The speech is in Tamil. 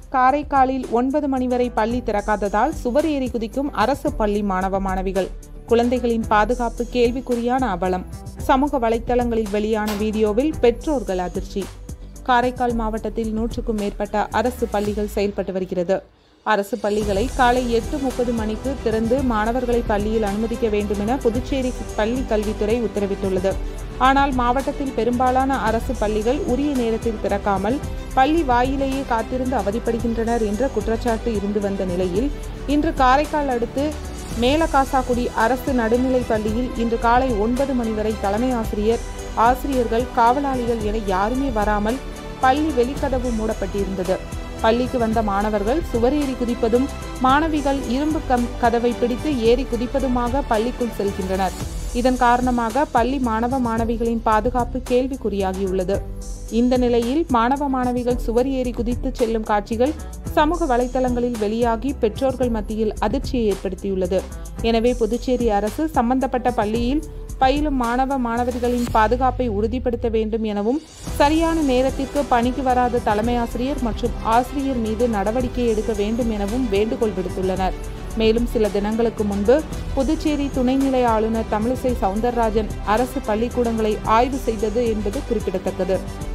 காரைக்காலில் ஒன்பது மணி வரை பள்ளி திறக்காததால் சுவர் ஏறி குதிக்கும் அரசு பள்ளி மாணவ மாணவிகள் குழந்தைகளின் பாதுகாப்பு கேள்விக்குறியான அவலம் சமூக வலைத்தளங்களில் வெளியான வீடியோவில் பெற்றோர்கள் அதிர்ச்சி காரைக்கால் மாவட்டத்தில் நூற்றுக்கும் மேற்பட்ட அரசு பள்ளிகள் செயல்பட்டு வருகிறது அரசு பள்ளிகளை காலை எட்டு முப்பது மணிக்கு திறந்து மாணவர்களை பள்ளியில் அனுமதிக்க வேண்டும் என புதுச்சேரி பள்ளி கல்வித்துறை உத்தரவிட்டுள்ளது ஆனால் மாவட்டத்தில் பெரும்பாலான அரசு பள்ளிகள் உரிய நேரத்தில் திறக்காமல் பள்ளி வாயிலேயே காத்திருந்து அவதிப்படுகின்றனர் என்ற குற்றச்சாட்டு இருந்து வந்த நிலையில் இன்று காரைக்கால் அடுத்து மேலகாசாக்குடி அரசு நடுநிலைப் பள்ளியில் இன்று காலை ஒன்பது மணி வரை தலைமை ஆசிரியர் ஆசிரியர்கள் காவலாளிகள் என யாருமே வராமல் பள்ளி வெளிக்கதவு மூடப்பட்டிருந்தது பள்ளிக்கு வந்த மாணவர்கள் சுவர் ஏறி குதிப்பதும் மாணவிகள் இரும்பு கம் கதவை பிடித்து ஏறி குதிப்பதுமாக பள்ளிக்குள் செல்கின்றனர் இதன் காரணமாக பள்ளி மாணவ மாணவிகளின் பாதுகாப்பு கேள்விக்குறியாகியுள்ளது இந்த நிலையில் மாணவ மாணவிகள் சுவர் ஏறி குதித்து செல்லும் காட்சிகள் சமூக வலைதளங்களில் வெளியாகி பெற்றோர்கள் மத்தியில் அதிர்ச்சியை ஏற்படுத்தியுள்ளது எனவே புதுச்சேரி அரசு சம்பந்தப்பட்ட பள்ளியில் பயிலும் மாணவ மாணவர்களின் பாதுகாப்பை உறுதிப்படுத்த வேண்டும் எனவும் சரியான நேரத்திற்கு பணிக்கு வராத தலைமை ஆசிரியர் மற்றும் ஆசிரியர் மீது நடவடிக்கை எடுக்க வேண்டும் எனவும் வேண்டுகோள் விடுத்துள்ளனர் மேலும் சில தினங்களுக்கு முன்பு புதுச்சேரி துணைநிலை ஆளுநர் தமிழிசை சவுந்தரராஜன் அரசு பள்ளிக்கூடங்களை ஆய்வு செய்தது என்பது குறிப்பிடத்தக்கது